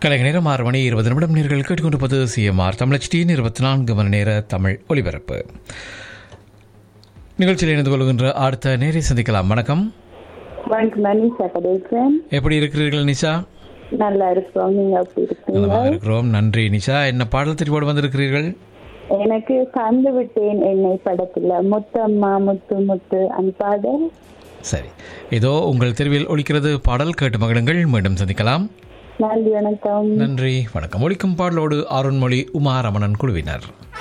கலைஞர் நேரம் ஆறு மணி இருபது நிமிடம் நேர்கள் கேட்டுக்கொண்டிருப்பது சிஎம்ஆர் தமிழச்சியின் இருபத்தி நான்கு மணி நேர தமிழ் ஒலிபரப்பு நிகழ்ச்சியில் இணைந்து கொள்கின்ற அடுத்த நேரை சந்திக்கலாம் வணக்கம் வணக்கம் நான் நிஷா கடைசன் எப்படி இருக்கிறீர்கள் நிஷா நல்லா இருக்கிறோம் நீங்க எப்படி இருக்கீங்க நலமாக இருக்கிறோம் நன்றி நிஷா என்ன பாடல் தெரிவோடு வந்திருக்கிறீர்கள் எனக்கு கந்து விட்டேன் என்னை படத்துல முத்தம்மா முத்து முத்து அந்த பாடல் சரி இதோ உங்கள் தெருவில் ஒலிக்கிறது பாடல் கேட்டு மகிழுங்கள் மீண்டும் சந்திக்கலாம் நன்றி வணக்கம் நன்றி வணக்கம் ஒலிக்கும் பாடலோடு அருண்மொழி உமா ரமணன் குழுவினர்